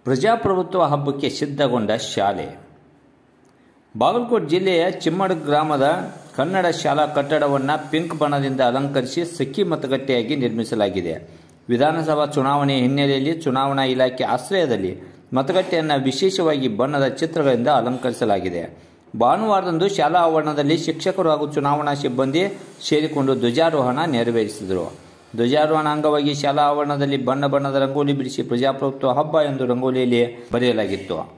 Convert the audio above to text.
ಪ್ರಜಾಪ್ರಭುತ್ವ ಹಬ್ಬಕ್ಕೆ ಸಿದ್ಧಗೊಂಡ ಶಾಲೆ ಬಾಗಲಕೋಟೆ ಜಿಲ್ಲೆಯ ಚಿಮ್ಮಡ ಗ್ರಾಮದ ಕನ್ನಡ ಶಾಲಾ ಕಟ್ಟಡವನ್ನು ಪಿಂಕ್ ಬಣ್ಣದಿಂದ ಅಲಂಕರಿಸಿ ಸಖಿ ಮತಗಟ್ಟೆಯಾಗಿ ನಿರ್ಮಿಸಲಾಗಿದೆ ವಿಧಾನಸಭಾ ಚುನಾವಣೆ ಹಿನ್ನೆಲೆಯಲ್ಲಿ ಚುನಾವಣಾ ಇಲಾಖೆ ಆಶ್ರಯದಲ್ಲಿ ಮತಗಟ್ಟೆಯನ್ನು ವಿಶೇಷವಾಗಿ ಬಣ್ಣದ ಚಿತ್ರಗಳಿಂದ ಅಲಂಕರಿಸಲಾಗಿದೆ ಭಾನುವಾರದಂದು ಶಾಲಾ ಆವರಣದಲ್ಲಿ ಶಿಕ್ಷಕರು ಹಾಗೂ ಚುನಾವಣಾ ಸಿಬ್ಬಂದಿ ಸೇರಿಕೊಂಡು ಧ್ವಜಾರೋಹಣ ನೆರವೇರಿಸಿದರು ಧ್ವಜಾರೋಹಣ ಅಂಗವಾಗಿ ಶಾಲಾ ಆವರಣದಲ್ಲಿ ಬಣ್ಣ ಬಣ್ಣದ ರಂಗೋಲಿ ಬಿಡಿಸಿ ಪ್ರಜಾಪ್ರಭುತ್ವ ಹಬ್ಬ ಎಂದು ರಂಗೋಲಿಯಲ್ಲಿ ಬರೆಯಲಾಗಿತ್ತು